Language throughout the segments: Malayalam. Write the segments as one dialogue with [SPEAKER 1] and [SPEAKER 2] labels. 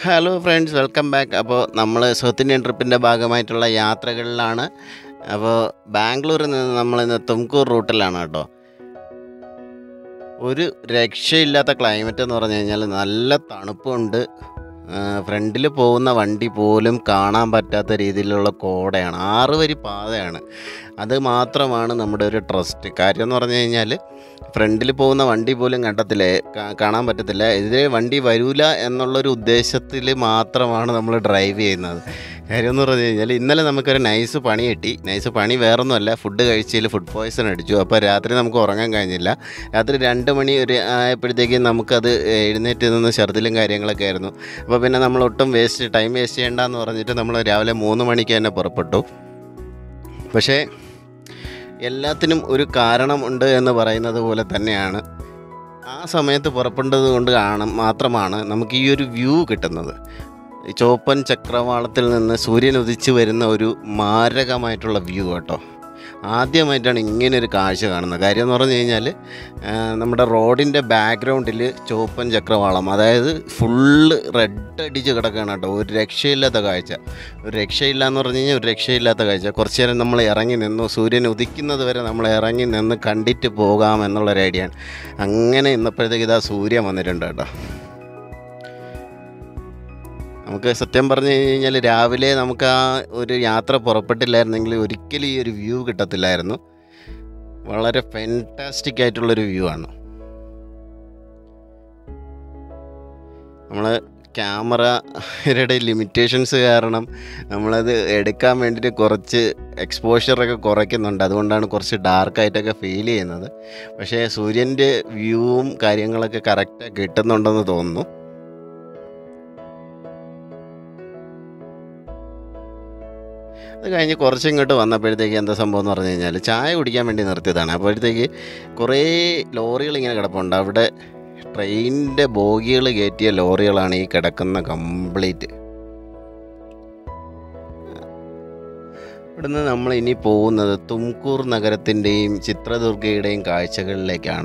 [SPEAKER 1] ഹലോ ഫ്രണ്ട്സ് വെൽക്കം ബാക്ക് അപ്പോൾ നമ്മൾ സൗത്ത് ഇന്ത്യൻ ട്രിപ്പിൻ്റെ ഭാഗമായിട്ടുള്ള യാത്രകളിലാണ് അപ്പോൾ ബാംഗ്ലൂരിൽ നിന്ന് നമ്മളിന്ന് തുംകൂർ റൂട്ടിലാണ് കേട്ടോ ഒരു രക്ഷയില്ലാത്ത ക്ലൈമറ്റ് എന്ന് പറഞ്ഞു കഴിഞ്ഞാൽ നല്ല തണുപ്പുണ്ട് ഫ്രണ്ടിൽ പോകുന്ന വണ്ടി പോലും കാണാൻ പറ്റാത്ത രീതിയിലുള്ള കോടയാണ് ആറ് വരി പാതയാണ് അത് മാത്രമാണ് നമ്മുടെ ഒരു ട്രസ്റ്റ് കാര്യം എന്ന് പറഞ്ഞു കഴിഞ്ഞാൽ ഫ്രണ്ടിൽ പോകുന്ന വണ്ടി പോലും കണ്ടത്തില്ല കാ- കാണാൻ പറ്റത്തില്ല ഇതിലെ വണ്ടി വരൂല എന്നുള്ളൊരു ഉദ്ദേശത്തിൽ മാത്രമാണ് നമ്മൾ ഡ്രൈവ് ചെയ്യുന്നത് കാര്യം എന്ന് പറഞ്ഞു കഴിഞ്ഞാൽ ഇന്നലെ നമുക്കൊരു നൈസ് പണി കിട്ടി നൈസ് പണി വേറൊന്നുമല്ല ഫുഡ് കഴിച്ചതിൽ ഫുഡ് പോയ്സൺ അടിച്ചു അപ്പോൾ രാത്രി നമുക്ക് ഉറങ്ങാൻ കഴിഞ്ഞില്ല രാത്രി രണ്ട് മണി ഒരു ആയപ്പോഴത്തേക്കും നമുക്കത് എഴുന്നേറ്റ് നിന്ന് ഛർദിലും കാര്യങ്ങളൊക്കെ ആയിരുന്നു അപ്പോൾ പിന്നെ നമ്മൾ ഒട്ടും വേസ്റ്റ് ടൈം വേസ്റ്റ് ചെയ്യേണ്ടെന്ന് പറഞ്ഞിട്ട് നമ്മൾ രാവിലെ മൂന്ന് മണിക്ക് തന്നെ പുറപ്പെട്ടു പക്ഷേ എല്ലാത്തിനും ഒരു കാരണം ഉണ്ട് എന്ന് പറയുന്നത് പോലെ തന്നെയാണ് ആ സമയത്ത് പുറപ്പെട്ടത് കൊണ്ട് കാണും മാത്രമാണ് നമുക്ക് ഈ ഒരു വ്യൂ കിട്ടുന്നത് ഈ ചോപ്പൻ ചക്രവാളത്തിൽ നിന്ന് സൂര്യൻ ഉദിച്ചു വരുന്ന ഒരു മാരകമായിട്ടുള്ള വ്യൂ കേട്ടോ ആദ്യമായിട്ടാണ് ഇങ്ങനെ ഒരു കാഴ്ച കാണുന്നത് കാര്യം എന്ന് പറഞ്ഞു കഴിഞ്ഞാൽ ആ, നമ്മുടെ റോഡിൻ്റെ ബാക്ക്ഗ്രൗണ്ടിൽ ചോപ്പൻ ചക്രവാളം അതായത് ഫുള്ള് റെഡ് അടിച്ച് കിടക്കുകയാണ് കേട്ടോ ഒരു രക്ഷയില്ലാത്ത കാഴ്ച ഒരു രക്ഷയില്ല എന്ന് പറഞ്ഞു കഴിഞ്ഞാൽ ഒരു രക്ഷയില്ലാത്ത കാഴ്ച കുറച്ച് നേരം നമ്മൾ ഇറങ്ങി നിന്നു സൂര്യൻ ഉദിക്കുന്നത് വരെ നമ്മൾ ഇറങ്ങി നിന്ന് കണ്ടിട്ട് പോകാം എന്നുള്ളൊരു ഐഡിയയാണ് അങ്ങനെ ഇന്നപ്പോഴത്തേക്ക് ഇതാ സൂര്യൻ വന്നിട്ടുണ്ട് കേട്ടോ നമുക്ക് സത്യം പറഞ്ഞു കഴിഞ്ഞാൽ രാവിലെ നമുക്ക് ആ ഒരു യാത്ര പുറപ്പെട്ടില്ലായിരുന്നെങ്കിൽ ഒരിക്കലും ഈ ഒരു വ്യൂ കിട്ടത്തില്ലായിരുന്നു വളരെ ഫെൻറ്റാസ്റ്റിക് ആയിട്ടുള്ളൊരു വ്യൂ ആണ് നമ്മൾ ക്യാമറയുടെ ലിമിറ്റേഷൻസ് കാരണം നമ്മളത് എടുക്കാൻ വേണ്ടിയിട്ട് കുറച്ച് എക്സ്പോഷറൊക്കെ കുറയ്ക്കുന്നുണ്ട് അതുകൊണ്ടാണ് കുറച്ച് ഡാർക്കായിട്ടൊക്കെ ഫീൽ ചെയ്യുന്നത് പക്ഷേ സൂര്യൻ്റെ വ്യൂവും കാര്യങ്ങളൊക്കെ കറക്റ്റായി കിട്ടുന്നുണ്ടെന്ന് തോന്നുന്നു അത് കഴിഞ്ഞ് കുറച്ച് ഇങ്ങോട്ട് വന്നപ്പോഴത്തേക്ക് എന്താ സംഭവം എന്ന് പറഞ്ഞു കഴിഞ്ഞാൽ ചായ കുടിക്കാൻ വേണ്ടി നിർത്തിയതാണ് അപ്പോഴത്തേക്ക് കുറേ ലോറികൾ ഇങ്ങനെ കിടപ്പുണ്ട് അവിടെ ട്രെയിനിൻ്റെ ബോഗികൾ കയറ്റിയ ലോറികളാണ് ഈ കിടക്കുന്ന കംപ്ലീറ്റ് ഇവിടുന്ന് നമ്മൾ ഇനി പോകുന്നത് തുംകൂർ നഗരത്തിൻ്റെയും ചിത്രദുർഗയുടെയും കാഴ്ചകളിലേക്കാണ്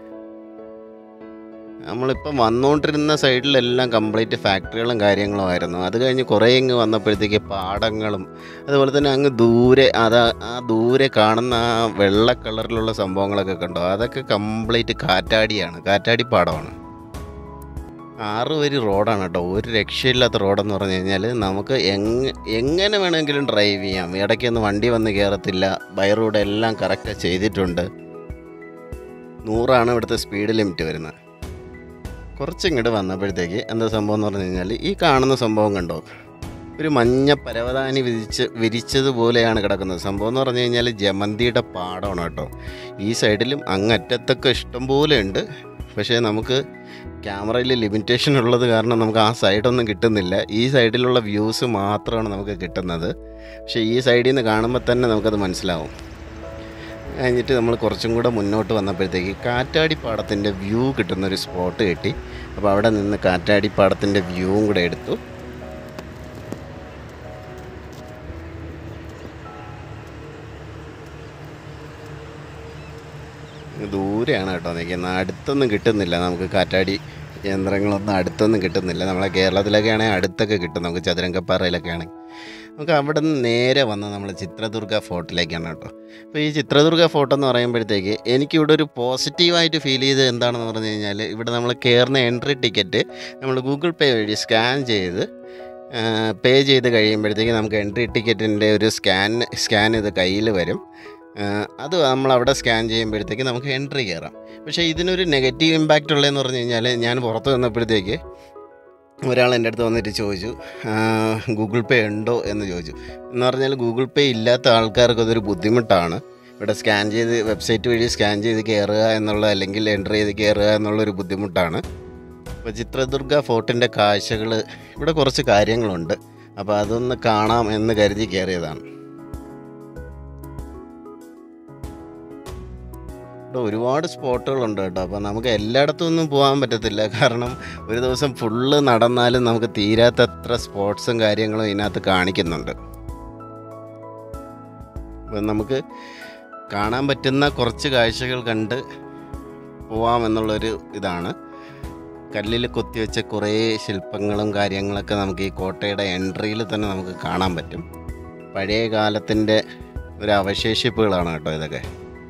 [SPEAKER 1] നമ്മളിപ്പം വന്നുകൊണ്ടിരുന്ന സൈഡിലെല്ലാം കംപ്ലീറ്റ് ഫാക്ടറികളും കാര്യങ്ങളും ആയിരുന്നു അത് കഴിഞ്ഞ് കുറേ ഇങ്ങ് വന്നപ്പോഴത്തേക്ക് പാടങ്ങളും അതുപോലെ തന്നെ അങ്ങ് ദൂരെ അതാ ആ ദൂരെ കാണുന്ന ആ വെള്ള കളറിലുള്ള സംഭവങ്ങളൊക്കെ കണ്ടോ അതൊക്കെ കംപ്ലീറ്റ് കാറ്റാടിയാണ് കാറ്റാടി പാടമാണ് ആറ് വരി റോഡാണ് കേട്ടോ ഒരു രക്ഷയില്ലാത്ത റോഡെന്ന് പറഞ്ഞു കഴിഞ്ഞാൽ നമുക്ക് എങ് എങ്ങനെ വേണമെങ്കിലും ഡ്രൈവ് ചെയ്യാം ഇടയ്ക്കൊന്നും വണ്ടി വന്ന് കയറത്തില്ല ബൈ റോഡ് എല്ലാം കറക്റ്റ് ചെയ്തിട്ടുണ്ട് നൂറാണ് ഇവിടുത്തെ സ്പീഡ് ലിമിറ്റ് വരുന്നത് കുറച്ചിങ്ങോട്ട് വന്നപ്പോഴത്തേക്ക് എന്താ സംഭവം എന്ന് പറഞ്ഞു കഴിഞ്ഞാൽ ഈ കാണുന്ന സംഭവം കണ്ടോ ഒരു മഞ്ഞ പരവതാനി വിരിച്ച് വിരിച്ചതുപോലെയാണ് കിടക്കുന്നത് സംഭവം എന്ന് പറഞ്ഞു കഴിഞ്ഞാൽ ജമന്തിയുടെ പാടമാണ് കേട്ടോ ഈ സൈഡിലും അങ്ങറ്റത്തൊക്കെ ഇഷ്ടം പോലെ ഉണ്ട് പക്ഷേ നമുക്ക് ക്യാമറയിൽ ലിമിറ്റേഷൻ ഉള്ളത് കാരണം നമുക്ക് ആ സൈഡൊന്നും കിട്ടുന്നില്ല ഈ സൈഡിലുള്ള വ്യൂസ് മാത്രമാണ് നമുക്ക് കിട്ടുന്നത് പക്ഷേ ഈ സൈഡിൽ നിന്ന് കാണുമ്പോൾ തന്നെ നമുക്കത് മനസ്സിലാവും കഴിഞ്ഞിട്ട് നമ്മൾ കുറച്ചും കൂടെ മുന്നോട്ട് വന്നപ്പോഴത്തേക്ക് കാറ്റാടിപ്പാടത്തിൻ്റെ വ്യൂ കിട്ടുന്ന ഒരു സ്പോട്ട് കിട്ടി അപ്പോൾ അവിടെ നിന്ന് കാറ്റാടിപ്പാടത്തിൻ്റെ വ്യൂവും കൂടെ എടുത്തു ദൂരെയാണ് കേട്ടോ നിൽക്കുന്നത് അടുത്തൊന്നും കിട്ടുന്നില്ല നമുക്ക് കാറ്റാടി യന്ത്രങ്ങളൊന്നും അടുത്തൊന്നും കിട്ടുന്നില്ല നമ്മളെ കേരളത്തിലൊക്കെ ആണെങ്കിൽ അടുത്തൊക്കെ കിട്ടും നമുക്ക് ചതുരംഗപ്പാറയിലൊക്കെ ആണെങ്കിൽ നമുക്ക് അവിടെ നിന്ന് നേരെ വന്ന് നമ്മൾ ചിത്രദുർഗ ഫോർട്ടിലേക്കാണ് കേട്ടോ അപ്പോൾ ഈ ചിത്രദുർഗ ഫോർട്ട് എന്ന് പറയുമ്പോഴത്തേക്ക് എനിക്കിവിടെ ഒരു പോസിറ്റീവായിട്ട് ഫീൽ ചെയ്തത് എന്താണെന്ന് പറഞ്ഞു കഴിഞ്ഞാൽ ഇവിടെ നമ്മൾ കയറുന്ന എൻട്രി ടിക്കറ്റ് നമ്മൾ ഗൂഗിൾ പേ വഴി സ്കാൻ ചെയ്ത് പേ ചെയ്ത് കഴിയുമ്പോഴത്തേക്ക് നമുക്ക് എൻട്രി ടിക്കറ്റിൻ്റെ ഒരു സ്കാൻ സ്കാൻ ഇത് കയ്യിൽ വരും ആ, അത് നമ്മൾ അവിടെ സ്കാൻ ചെയ്യുമ്പോഴത്തേക്ക് നമുക്ക് എൻട്രി കയറാം പക്ഷേ ഇതിനൊരു നെഗറ്റീവ് ഇമ്പാക്റ്റ് ഉള്ളതെന്ന് പറഞ്ഞു കഴിഞ്ഞാൽ ഞാൻ പുറത്ത് വന്നപ്പോഴത്തേക്ക് ഒരാൾ എൻ്റെ അടുത്ത് വന്നിട്ട് ചോദിച്ചു ആ, ഗൂഗിൾ പേ ഉണ്ടോ എന്ന് ചോദിച്ചു എന്ന് പറഞ്ഞാൽ ഗൂഗിൾ പേ ഇല്ലാത്ത ആൾക്കാർക്ക് അതൊരു ബുദ്ധിമുട്ടാണ് ഇവിടെ സ്കാൻ ചെയ്ത് വെബ്സൈറ്റ് വഴി സ്കാൻ ചെയ്ത് കയറുക എന്നുള്ള അല്ലെങ്കിൽ എൻ്റർ ചെയ്ത് കയറുക എന്നുള്ളൊരു ബുദ്ധിമുട്ടാണ് അപ്പോൾ ചിത്രദുർഗ ഫോർട്ടിൻ്റെ കാഴ്ചകൾ ഇവിടെ കുറച്ച് കാര്യങ്ങളുണ്ട് അപ്പോൾ അതൊന്ന് കാണാം എന്ന് കരുതി കയറിയതാണ് ഇവിടെ ഒരുപാട് സ്പോട്ടുകളുണ്ട് കേട്ടോ അപ്പോൾ നമുക്ക് എല്ലായിടത്തും ഒന്നും പോകാൻ പറ്റത്തില്ല കാരണം ഒരു ദിവസം ഫുള്ള് നടന്നാലും നമുക്ക് തീരാത്തത്ര സ്പോട്ട്സും കാര്യങ്ങളും ഇതിനകത്ത് കാണിക്കുന്നുണ്ട് അപ്പം നമുക്ക് കാണാൻ പറ്റുന്ന കുറച്ച് കാഴ്ചകൾ കണ്ട് പോവാമെന്നുള്ളൊരു ഇതാണ് കല്ലിൽ കൊത്തിവെച്ച കുറേ ശില്പങ്ങളും കാര്യങ്ങളൊക്കെ നമുക്ക് ഈ കോട്ടയുടെ എൻട്രിയിൽ തന്നെ നമുക്ക് കാണാൻ പറ്റും പഴയ കാലത്തിൻ്റെ ഒരു അവശേഷിപ്പുകളാണ് കേട്ടോ ഇതൊക്കെ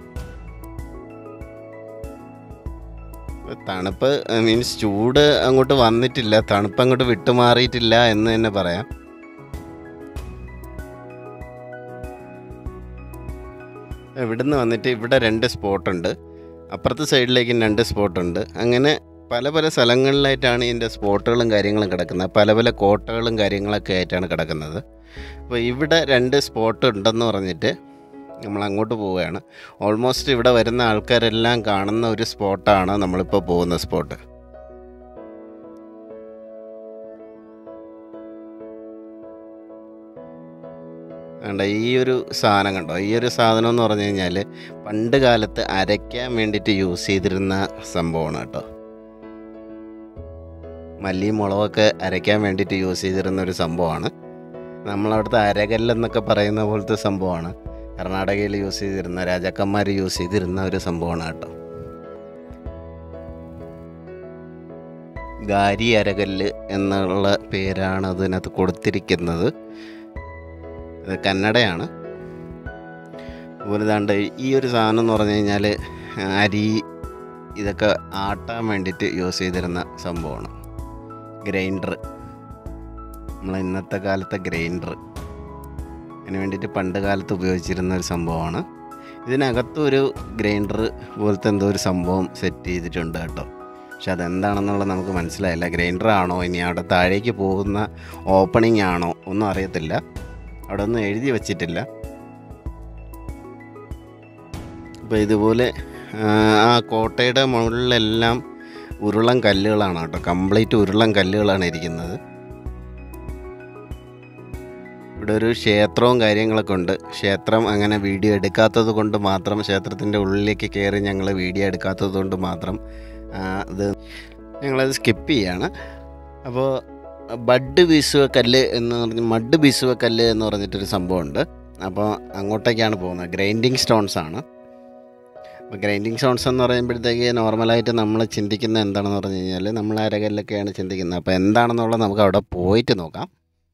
[SPEAKER 1] തണുപ്പ് മീൻസ് ചൂട് അങ്ങോട്ട് വന്നിട്ടില്ല തണുപ്പ് അങ്ങോട്ട് വിട്ടുമാറിയിട്ടില്ല എന്ന് തന്നെ പറയാം ഇവിടുന്ന് വന്നിട്ട് ഇവിടെ രണ്ട് സ്പോട്ടുണ്ട് അപ്പുറത്തെ സൈഡിലേക്കും രണ്ട് സ്പോട്ടുണ്ട് അങ്ങനെ പല പല സ്ഥലങ്ങളിലായിട്ടാണ് ഇതിൻ്റെ സ്പോട്ടുകളും കാര്യങ്ങളും കിടക്കുന്നത് പല പല കോട്ടകളും കാര്യങ്ങളൊക്കെ ആയിട്ടാണ് കിടക്കുന്നത് അപ്പോൾ ഇവിടെ രണ്ട് സ്പോട്ട് ഉണ്ടെന്ന് പറഞ്ഞിട്ട് നമ്മൾ അങ്ങോട്ട് പോവുകയാണ് ഓൾമോസ്റ്റ് ഇവിടെ വരുന്ന ആൾക്കാരെല്ലാം കാണുന്ന ഒരു സ്പോട്ടാണ് നമ്മളിപ്പോൾ പോകുന്ന സ്പോട്ട് വേണ്ട ഈ ഒരു സാധനം കണ്ടോ ഈ ഒരു സാധനം എന്ന് പറഞ്ഞു കഴിഞ്ഞാൽ പണ്ട് കാലത്ത് അരയ്ക്കാൻ വേണ്ടിയിട്ട് യൂസ് ചെയ്തിരുന്ന സംഭവമാണ് കേട്ടോ മല്ലിയും മുളകൊക്കെ അരയ്ക്കാൻ വേണ്ടിയിട്ട് യൂസ് ചെയ്തിരുന്ന ഒരു സംഭവമാണ് നമ്മളവിടുത്തെ അരകല്ലെന്നൊക്കെ പറയുന്ന പോലത്തെ സംഭവമാണ് കർണാടകയിൽ യൂസ് ചെയ്തിരുന്ന രാജാക്കന്മാർ യൂസ് ചെയ്തിരുന്ന ഒരു സംഭവമാണ് കേട്ടോ ഗാരി അരകല്ല് എന്നുള്ള പേരാണ് അതിനകത്ത് കൊടുത്തിരിക്കുന്നത് ഇത് കന്നഡയാണ് അതുപോലെ ദാണ്ട് ഈ ഒരു സാധനം എന്ന് പറഞ്ഞു കഴിഞ്ഞാൽ അരി ഇതൊക്കെ ആട്ടാൻ വേണ്ടിയിട്ട് യൂസ് ചെയ്തിരുന്ന സംഭവമാണ് ഗ്രൈൻഡർ നമ്മൾ ഇന്നത്തെ കാലത്തെ ഗ്രൈൻഡർ അതിന് വേണ്ടിയിട്ട് പണ്ട് കാലത്ത് ഉപയോഗിച്ചിരുന്ന ഒരു സംഭവമാണ് ഇതിനകത്തും ഒരു ഗ്രൈൻഡർ പോലത്തെ എന്തോ ഒരു സംഭവം സെറ്റ് ചെയ്തിട്ടുണ്ട് കേട്ടോ പക്ഷെ അതെന്താണെന്നുള്ളത് നമുക്ക് മനസ്സിലായില്ല ഗ്രൈൻഡർ ആണോ ഇനി അവിടെ താഴേക്ക് പോകുന്ന ഓപ്പണിംഗ് ആണോ ഒന്നും അറിയത്തില്ല അവിടെ ഒന്നും എഴുതി വച്ചിട്ടില്ല അപ്പോൾ ഇതുപോലെ ആ, ആ കോട്ടയുടെ മുകളിലെല്ലാം ഉരുളൻ കല്ലുകളാണ് കേട്ടോ കംപ്ലീറ്റ് ഉരുളൻ കല്ലുകളാണ് ഇരിക്കുന്നത് ഇവിടെ ഒരു ക്ഷേത്രവും കാര്യങ്ങളൊക്കെ ഉണ്ട് ക്ഷേത്രം അങ്ങനെ വീഡിയോ എടുക്കാത്തത് കൊണ്ട് മാത്രം ക്ഷേത്രത്തിൻ്റെ ഉള്ളിലേക്ക് കയറി ഞങ്ങൾ വീഡിയോ എടുക്കാത്തത് കൊണ്ട് മാത്രം ആ, ഇത് ഞങ്ങളത് സ്കിപ്പ് ചെയ്യാണ് അപ്പോൾ ബഡ് ബീസുവ കല്ല് എന്ന് പറഞ്ഞ് മഡ് ബീസുവ കല്ല് എന്ന് പറഞ്ഞിട്ടൊരു സംഭവമുണ്ട് അപ്പോൾ അങ്ങോട്ടേക്കാണ് പോകുന്നത് ഗ്രൈൻഡിങ് സ്റ്റോൺസ് ആണ് അപ്പോൾ ഗ്രൈൻഡിങ് സ്റ്റോൺസ് എന്ന് പറയുമ്പോഴത്തേക്ക് നോർമലായിട്ട് നമ്മൾ ചിന്തിക്കുന്ന എന്താണെന്ന് പറഞ്ഞു കഴിഞ്ഞാൽ നമ്മൾ അരകല്ലൊക്കെയാണ് ചിന്തിക്കുന്നത് അപ്പോൾ എന്താണെന്നുള്ളത് നമുക്ക് അവിടെ പോയിട്ട് നോക്കാം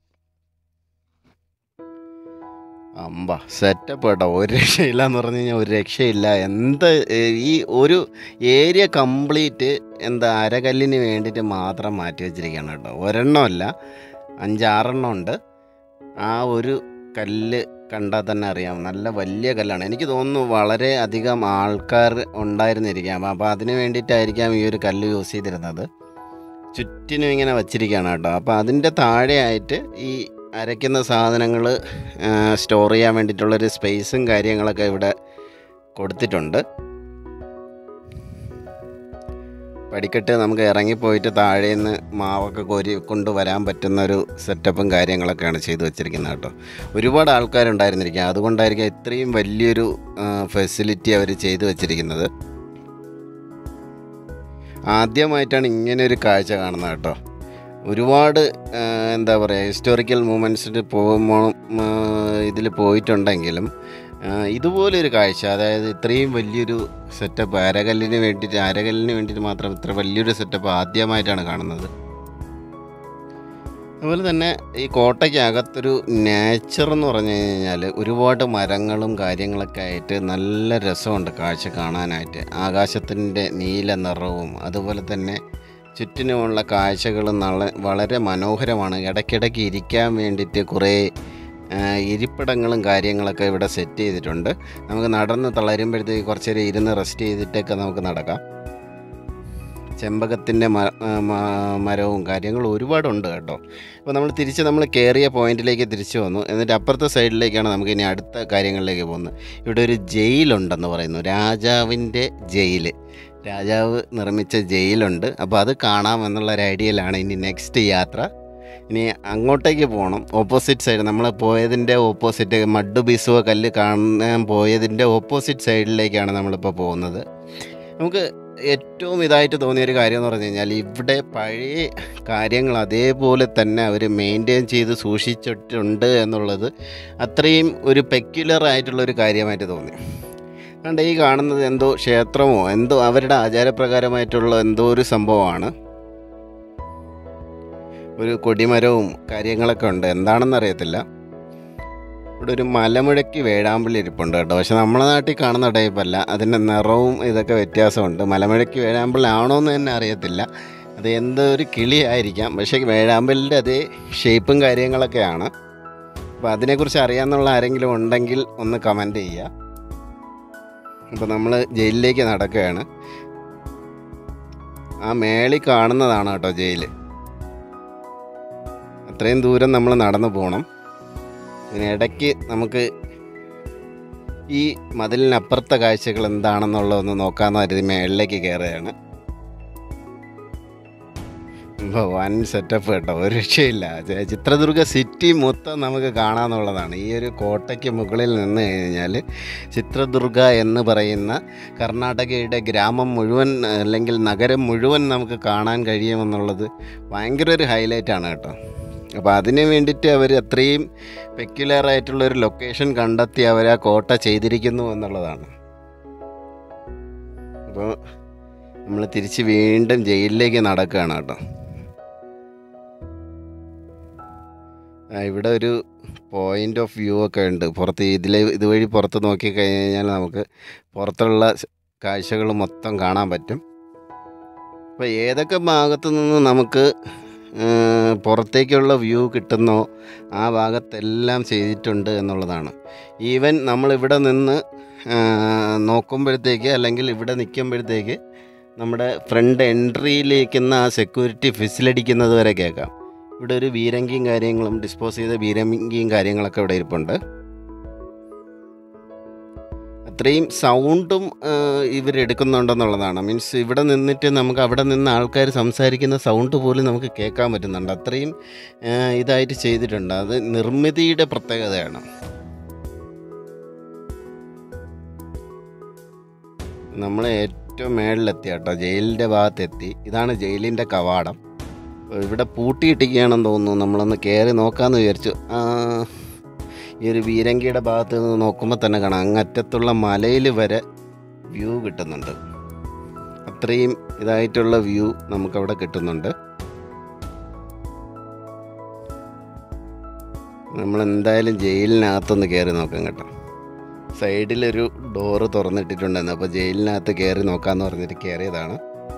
[SPEAKER 1] അമ്പ സെറ്റപ്പ് കേട്ടോ ഒരു രക്ഷയില്ല എന്ന് പറഞ്ഞു കഴിഞ്ഞാൽ ഒരു രക്ഷയില്ല എന്ത് ഏ, ഈ ഒരു ഏരിയ കംപ്ലീറ്റ് എന്താ അരകല്ലിന് വേണ്ടിയിട്ട് മാത്രം മാറ്റി വെച്ചിരിക്കുകയാണ് കേട്ടോ ഒരെണ്ണമല്ല അഞ്ചാറെണ്ണം ഉണ്ട് ആ ഒരു കല്ല് കണ്ടാൽ തന്നെ അറിയാം നല്ല വലിയ കല്ലാണ് എനിക്ക് തോന്നുന്നു വളരെ അധികം ആൾക്കാർ ഉണ്ടായിരുന്നിരിക്കാം അപ്പോൾ അതിന് വേണ്ടിയിട്ടായിരിക്കാം ഈ ഒരു കല്ല് യൂസ് ചെയ്തിരുന്നത് ചുറ്റിനും ഇങ്ങനെ വച്ചിരിക്കുകയാണ് കേട്ടോ അപ്പോൾ അതിൻ്റെ താഴെയായിട്ട് ഈ അരയ്ക്കുന്ന സാധനങ്ങൾ സ്റ്റോർ ചെയ്യാൻ വേണ്ടിയിട്ടുള്ളൊരു സ്പേസും കാര്യങ്ങളൊക്കെ ഇവിടെ കൊടുത്തിട്ടുണ്ട് പടിക്കെട്ട് നമുക്ക് ഇറങ്ങിപ്പോയിട്ട് താഴെ നിന്ന് മാവൊക്കെ കോരി കൊണ്ടുവരാൻ പറ്റുന്ന ഒരു സെറ്റപ്പും കാര്യങ്ങളൊക്കെയാണ് ചെയ്തു വെച്ചിരിക്കുന്നത് കേട്ടോ ഒരുപാട് ആൾക്കാരുണ്ടായിരുന്നിരിക്കുക അതുകൊണ്ടായിരിക്കും ഇത്രയും വലിയൊരു ഫെസിലിറ്റി അവർ ചെയ്തു വെച്ചിരിക്കുന്നത് ആദ്യമായിട്ടാണ് ഇങ്ങനെ ഒരു കാഴ്ച കാണുന്നത് കേട്ടോ ഒരുപാട് ആ, എന്താ പറയുക ഹിസ്റ്റോറിക്കൽ മൂമെൻറ്റ്സിൽ പോകുമ്പോൾ ഇതിൽ പോയിട്ടുണ്ടെങ്കിലും ആ, ഇതുപോലൊരു കാഴ്ച അതായത് ഇത്രയും വലിയൊരു സെറ്റപ്പ് അരകല്ലിന് വേണ്ടിയിട്ട് അരകല്ലിന് വേണ്ടിയിട്ട് മാത്രം ഇത്ര വലിയൊരു സെറ്റപ്പ് ആദ്യമായിട്ടാണ് കാണുന്നത് അതുപോലെ തന്നെ ഈ കോട്ടയ്ക്കകത്തൊരു നേച്ചർ എന്ന് പറഞ്ഞു കഴിഞ്ഞാൽ ഒരുപാട് മരങ്ങളും കാര്യങ്ങളൊക്കെ ആയിട്ട് നല്ല രസമുണ്ട് കാഴ്ച കാണാനായിട്ട് ആകാശത്തിൻ്റെ നീല നിറവും അതുപോലെ തന്നെ ചുറ്റിനുമുള്ള കാഴ്ചകൾ നല്ല വളരെ മനോഹരമാണ് ഇടയ്ക്കിടയ്ക്ക് ഇരിക്കാൻ വേണ്ടിയിട്ട് കുറേ ആ, ഇരിപ്പിടങ്ങളും കാര്യങ്ങളൊക്കെ ഇവിടെ സെറ്റ് ചെയ്തിട്ടുണ്ട് നമുക്ക് നടന്ന് തളരുമ്പോഴത്തേക്ക് കുറച്ച് നേരം ഇരുന്ന് റെസ്റ്റ് ചെയ്തിട്ടൊക്കെ നമുക്ക് നടക്കാം ചെമ്പകത്തിൻ്റെ മ ആ, മ- മരവും കാര്യങ്ങളും ഒരുപാടുണ്ട് കേട്ടോ അപ്പോൾ നമ്മൾ തിരിച്ച് നമ്മൾ കയറിയ പോയിന്റിലേക്ക് തിരിച്ചു വന്നു എന്നിട്ട് അപ്പുറത്തെ സൈഡിലേക്കാണ് നമുക്ക് ഇനി അടുത്ത കാര്യങ്ങളിലേക്ക് പോകുന്നത് ഇവിടെ ഒരു ജയിലുണ്ടെന്ന് പറയുന്നു രാജാവിൻ്റെ ജയിൽ രാജാവ് നിർമ്മിച്ച ജയിലുണ്ട് അപ്പോൾ അത് കാണാം എന്നുള്ള ഒരു ഐഡിയയിലാണ് ഇനി നെക്സ്റ്റ് യാത്ര ഇനി അങ്ങോട്ടേക്ക് പോകണം ഓപ്പോസിറ്റ് സൈഡ് നമ്മൾ പോയതിൻ്റെ ഓപ്പോസിറ്റ് മഡ് ബിസുവ കല്ല് കാണാൻ പോയതിൻ്റെ ഓപ്പോസിറ്റ് സൈഡിലേക്കാണ് നമ്മളിപ്പോൾ പോകുന്നത് നമുക്ക് ഏറ്റവും ഇതായിട്ട് തോന്നിയ ഒരു കാര്യം എന്ന് പറഞ്ഞു കഴിഞ്ഞാൽ ഇവിടെ പഴയ കാര്യങ്ങൾ അതേപോലെ തന്നെ അവർ മെയിൻറ്റെയിൻ ചെയ്ത് സൂക്ഷിച്ചിട്ടുണ്ട് എന്നുള്ളത് അത്രയും ഒരു പെക്യുലർ ആയിട്ടുള്ള ഒരു കാര്യമായിട്ട് തോന്നി കണ്ട ഈ കാണുന്നത് എന്തോ ക്ഷേത്രമോ എന്തോ അവരുടെ ആചാരപ്രകാരമായിട്ടുള്ള എന്തോ ഒരു സംഭവമാണ് ഒരു കൊടിമരവും കാര്യങ്ങളൊക്കെ ഉണ്ട് എന്താണെന്ന് അറിയത്തില്ല ഇവിടെ ഒരു മലമുഴക്കി വേഴാമ്പലി ഇരിപ്പുണ്ട് കേട്ടോ പക്ഷെ നമ്മളെ നാട്ടിൽ കാണുന്ന ടൈപ്പല്ല അതിൻ്റെ നിറവും ഇതൊക്കെ വ്യത്യാസമുണ്ട് മലമുഴക്കി വേഴാമ്പലി ആണോ എന്ന് തന്നെ അറിയത്തില്ല അത് എന്തോ ഒരു കിളിയായിരിക്കാം പക്ഷേ വേഴാമ്പലിൻ്റെ അതേ ഷേപ്പും കാര്യങ്ങളൊക്കെയാണ് അപ്പോൾ അതിനെക്കുറിച്ച് അറിയാമെന്നുള്ള ആരെങ്കിലും ഉണ്ടെങ്കിൽ ഒന്ന് കമൻറ്റ് ചെയ്യുക അപ്പോൾ നമ്മൾ ജയിലിലേക്ക് നടക്കുകയാണ് ആ മേളി കാണുന്നതാണ് കേട്ടോ ജയിൽ അത്രയും ദൂരം നമ്മൾ നടന്നു പോകണം ഇതിനിടയ്ക്ക് നമുക്ക് ഈ മതിലിനപ്പുറത്തെ കാഴ്ചകൾ എന്താണെന്നുള്ളതൊന്ന് നോക്കാമെന്ന് കരുതി മേളിലേക്ക് കയറുകയാണ് ഇപ്പോൾ വൻ സെറ്റപ്പ് കേട്ടോ ഒരു രക്ഷയില്ല ചെ- ചിത്രദുർഗ സിറ്റി മൊത്തം നമുക്ക് കാണാമെന്നുള്ളതാണ് ഈ ഒരു കോട്ടയ്ക്ക് മുകളിൽ നിന്ന് കഴിഞ്ഞാൽ ചിത്രദുർഗ എന്ന് പറയുന്ന കർണാടകയുടെ ഗ്രാമം മുഴുവൻ അല്ലെങ്കിൽ നഗരം മുഴുവൻ നമുക്ക് കാണാൻ കഴിയുമെന്നുള്ളത് ഭയങ്കര ഒരു ഹൈലൈറ്റാണ് കേട്ടോ അപ്പോൾ അതിന് വേണ്ടിയിട്ട് അവർ അത്രയും പെക്യുലർ ആയിട്ടുള്ള ഒരു ലൊക്കേഷൻ കണ്ടെത്തി അവർ ആ കോട്ട ചെയ്തിരിക്കുന്നു എന്നുള്ളതാണ് അപ്പോൾ നമ്മൾ തിരിച്ച് വീണ്ടും ജയിലിലേക്ക് നടക്കുകയാണ് കേട്ടോ ആ, ഇവിടെ ഒരു പോയിന്റ് ഓഫ് വ്യൂ ഒക്കെ ഉണ്ട് പുറത്ത് ഇതിലെ ഇതുവഴി പുറത്ത് നോക്കി കഴിഞ്ഞാൽ നമുക്ക് പുറത്തുള്ള കാഴ്ചകൾ മൊത്തം കാണാൻ പറ്റും അപ്പോൾ ഏതൊക്കെ ഭാഗത്തു നിന്ന് നമുക്ക് ആ, പുറത്തേക്കുള്ള വ്യൂ കിട്ടുന്നോ ആ ഭാഗത്തെല്ലാം ചെയ്തിട്ടുണ്ട് എന്നുള്ളതാണ് ഈവൻ നമ്മളിവിടെ നിന്ന് ആ, നോക്കുമ്പോഴത്തേക്ക് അല്ലെങ്കിൽ ഇവിടെ നിൽക്കുമ്പോഴത്തേക്ക് നമ്മുടെ ഫ്രണ്ട് എൻട്രിയിലേക്കുന്ന ആ സെക്യൂരിറ്റി ഫിസിലടിക്കുന്നത് വരെ കേൾക്കാം ഇവിടെ ഒരു ബീരങ്കിയും കാര്യങ്ങളും ഡിസ്പോസ് ചെയ്ത ബീരങ്കിയും കാര്യങ്ങളൊക്കെ ഇവിടെ ഇരിപ്പുണ്ട് അത്രയും സൗണ്ടും ഇവരെടുക്കുന്നുണ്ടെന്നുള്ളതാണ് മീൻസ് ഇവിടെ നിന്നിട്ട് നമുക്ക് അവിടെ നിന്ന് ആൾക്കാർ സംസാരിക്കുന്ന സൗണ്ട് പോലും നമുക്ക് കേൾക്കാൻ പറ്റുന്നുണ്ട് അത്രയും ആ, ഇതായിട്ട് ചെയ്തിട്ടുണ്ട് അത് നിർമ്മിതിയുടെ പ്രത്യേകതയാണ് നമ്മൾ ഏറ്റവും മേളിലെത്തി കേട്ടോ ജയിലിൻ്റെ ഭാഗത്തെത്തി ഇതാണ് ജയിലിൻ്റെ കവാടം അപ്പോൾ ഇവിടെ പൂട്ടിയിട്ടിരിക്കുകയാണെന്ന് തോന്നുന്നു നമ്മളൊന്ന് കയറി നോക്കാമെന്ന് വിചാരിച്ചു ആ, ഈ ഒരു ബീരങ്കിയുടെ ഭാഗത്ത് നിന്ന് നോക്കുമ്പോൾ തന്നെ കാണാം അങ്ങറ്റത്തുള്ള മലയിൽ വരെ വ്യൂ കിട്ടുന്നുണ്ട് അത്രയും ഇതായിട്ടുള്ള വ്യൂ നമുക്കവിടെ കിട്ടുന്നുണ്ട് നമ്മൾ എന്തായാലും ജയിലിനകത്തൊന്ന് കയറി നോക്കാം കേട്ടോ സൈഡിലൊരു ഡോറ് തുറന്നിട്ടിട്ടുണ്ടായിരുന്നു അപ്പോൾ ജയിലിനകത്ത് കയറി നോക്കാമെന്ന് പറഞ്ഞിട്ട് കയറിയതാണ്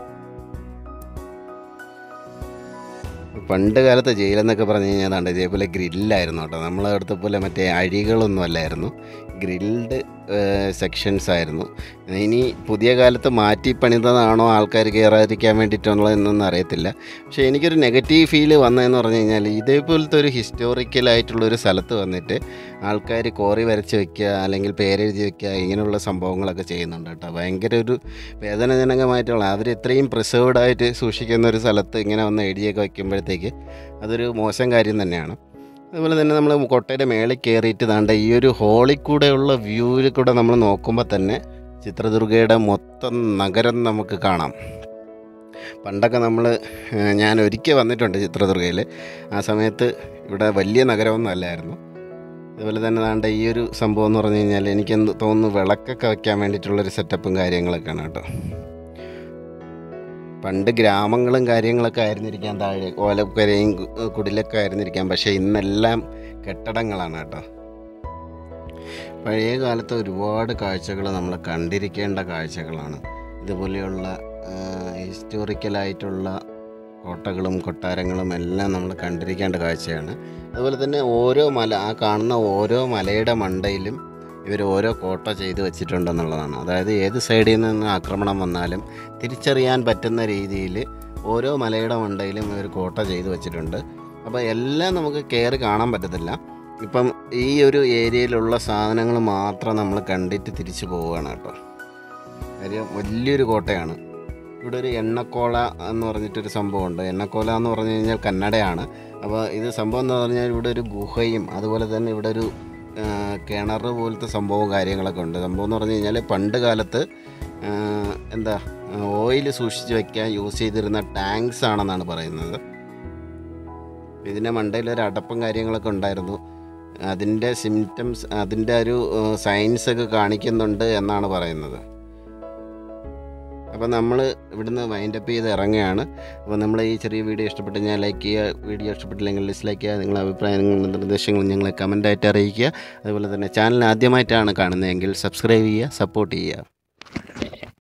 [SPEAKER 1] പണ്ട് കാലത്തെ ജയിലെന്നൊക്കെ പറഞ്ഞു കഴിഞ്ഞാൽ അതാണ്ട് ഇതേപോലെ ഗ്രില്ലായിരുന്നു കേട്ടോ നമ്മളെ അടുത്ത പോലെ മറ്റേ അഴികളൊന്നും അല്ലായിരുന്നു ഗ്രിൽഡ് സെക്ഷൻസ് ആയിരുന്നു ഇനി പുതിയ കാലത്ത് മാറ്റി പണിതതാണോ ആൾക്കാർ കയറാതിരിക്കാൻ വേണ്ടിയിട്ടുള്ളതെന്നൊന്നും അറിയത്തില്ല പക്ഷേ എനിക്കൊരു നെഗറ്റീവ് ഫീല് വന്നതെന്ന് പറഞ്ഞു കഴിഞ്ഞാൽ ഇതേപോലത്തെ ഒരു ഹിസ്റ്റോറിക്കലായിട്ടുള്ള ഒരു സ്ഥലത്ത് വന്നിട്ട് ആൾക്കാർ കോറി വരച്ച് വെക്കുക അല്ലെങ്കിൽ പേരെഴുതി വെക്കുക ഇങ്ങനെയുള്ള സംഭവങ്ങളൊക്കെ ചെയ്യുന്നുണ്ട് കേട്ടോ ഭയങ്കര ഒരു വേദനാജനകമായിട്ടുള്ള അവർ ഇത്രയും പ്രിസേർവ്ഡ് ആയിട്ട് സൂക്ഷിക്കുന്ന ഒരു സ്ഥലത്ത് ഇങ്ങനെ വന്ന് എഴുതിയൊക്കെ വയ്ക്കുമ്പോഴത്തേക്ക് അതൊരു മോശം കാര്യം തന്നെയാണ് അതുപോലെ തന്നെ നമ്മൾ കൊട്ടയുടെ മേളിൽ കയറിയിട്ട് താണ്ട ഈ ഒരു ഹോളിൽ കൂടെയുള്ള വ്യൂവിൽ കൂടെ നമ്മൾ നോക്കുമ്പോൾ തന്നെ ചിത്രദുർഗയുടെ മൊത്തം നഗരം നമുക്ക് കാണാം പണ്ടൊക്കെ നമ്മൾ ഞാൻ ഒരിക്കൽ വന്നിട്ടുണ്ട് ചിത്രദുർഗയിൽ ആ സമയത്ത് ഇവിടെ വലിയ നഗരമൊന്നും അല്ലായിരുന്നു അതുപോലെ തന്നെ താണ്ട ഈ ഒരു സംഭവം എന്ന് പറഞ്ഞു കഴിഞ്ഞാൽ എനിക്കെന്ത് തോന്നുന്നു വിളക്കൊക്കെ വയ്ക്കാൻ വേണ്ടിയിട്ടുള്ളൊരു സെറ്റപ്പും കാര്യങ്ങളൊക്കെയാണ് കേട്ടോ പണ്ട് ഗ്രാമങ്ങളും കാര്യങ്ങളൊക്കെ ആയിരുന്നിരിക്കാം താഴെ ഓലക്കരയും കു- കുടിലൊക്കെ ആയിരുന്നിരിക്കാം പക്ഷേ ഇന്നെല്ലാം കെട്ടിടങ്ങളാണ് കേട്ടോ പഴയ കാലത്ത് ഒരുപാട് കാഴ്ചകൾ നമ്മൾ കണ്ടിരിക്കേണ്ട കാഴ്ചകളാണ് ഇതുപോലെയുള്ള ഹിസ്റ്റോറിക്കലായിട്ടുള്ള കോട്ടകളും കൊട്ടാരങ്ങളും എല്ലാം നമ്മൾ കണ്ടിരിക്കേണ്ട കാഴ്ചയാണ് അതുപോലെ തന്നെ ഓരോ മല ആ കാണുന്ന ഓരോ മലയുടെ മണ്ടയിലും ഇവർ ഓരോ കോട്ട ചെയ്ത് വെച്ചിട്ടുണ്ടെന്നുള്ളതാണ് അതായത് ഏത് സൈഡിൽ നിന്ന് ആക്രമണം വന്നാലും തിരിച്ചറിയാൻ പറ്റുന്ന രീതിയിൽ ഓരോ മലയുടെ മണ്ടയിലും ഇവർ കോട്ട ചെയ്ത് വെച്ചിട്ടുണ്ട് അപ്പോൾ എല്ലാം നമുക്ക് കയറി കാണാൻ പറ്റത്തില്ല ഇപ്പം ഈ ഒരു ഏരിയയിലുള്ള സാധനങ്ങൾ മാത്രം നമ്മൾ കണ്ടിട്ട് തിരിച്ചു പോവുകയാണ് കേട്ടോ കാര്യം വലിയൊരു കോട്ടയാണ് ഇവിടെ ഒരു എണ്ണക്കോള എന്ന് പറഞ്ഞിട്ടൊരു സംഭവമുണ്ട് എണ്ണക്കോല എന്ന് പറഞ്ഞു കഴിഞ്ഞാൽ കന്നഡയാണ് അപ്പോൾ ഇത് സംഭവം എന്ന് പറഞ്ഞാൽ ഇവിടെ ഒരു ഗുഹയും അതുപോലെ തന്നെ ഇവിടെ ഒരു ആ, കിണർ പോലത്തെ സംഭവവും കാര്യങ്ങളൊക്കെ ഉണ്ട് സംഭവം എന്ന് പറഞ്ഞു കഴിഞ്ഞാൽ പണ്ട് കാലത്ത് ആ, എന്താ ഓയിൽ സൂക്ഷിച്ച് വയ്ക്കാൻ യൂസ് ചെയ്തിരുന്ന ടാങ്ക്സ് ആണെന്നാണ് പറയുന്നത് ഇതിൻ്റെ മണ്ടയിൽ ഒരു അടപ്പും കാര്യങ്ങളൊക്കെ ഉണ്ടായിരുന്നു അതിൻ്റെ സിംറ്റംസ് അതിൻ്റെ ഒരു സയൻസ് ഒക്കെ കാണിക്കുന്നുണ്ട് എന്നാണ് പറയുന്നത് അപ്പോൾ നമ്മൾ ഇവിടുന്ന് വൈൻഡപ്പ് ചെയ്ത് ഇറങ്ങുകയാണ് അപ്പോൾ നമ്മൾ ഈ ചെറിയ വീഡിയോ ഇഷ്ടപ്പെട്ട് ഞാൻ ലൈക്ക് ചെയ്യുക വീഡിയോ ഇഷ്ടപ്പെട്ടില്ലെങ്കിൽ ഡിസ്ലൈക്ക് ചെയ്യുക നിങ്ങളുടെ അഭിപ്രായങ്ങളും നിർദ്ദേശങ്ങളും ഞങ്ങളെ കമൻറ്റായിട്ട് അറിയിക്കുക അതുപോലെ തന്നെ ചാനൽ ആദ്യമായിട്ടാണ് കാണുന്നതെങ്കിൽ സബ്സ്ക്രൈബ് ചെയ്യുക സപ്പോർട്ട് ചെയ്യുക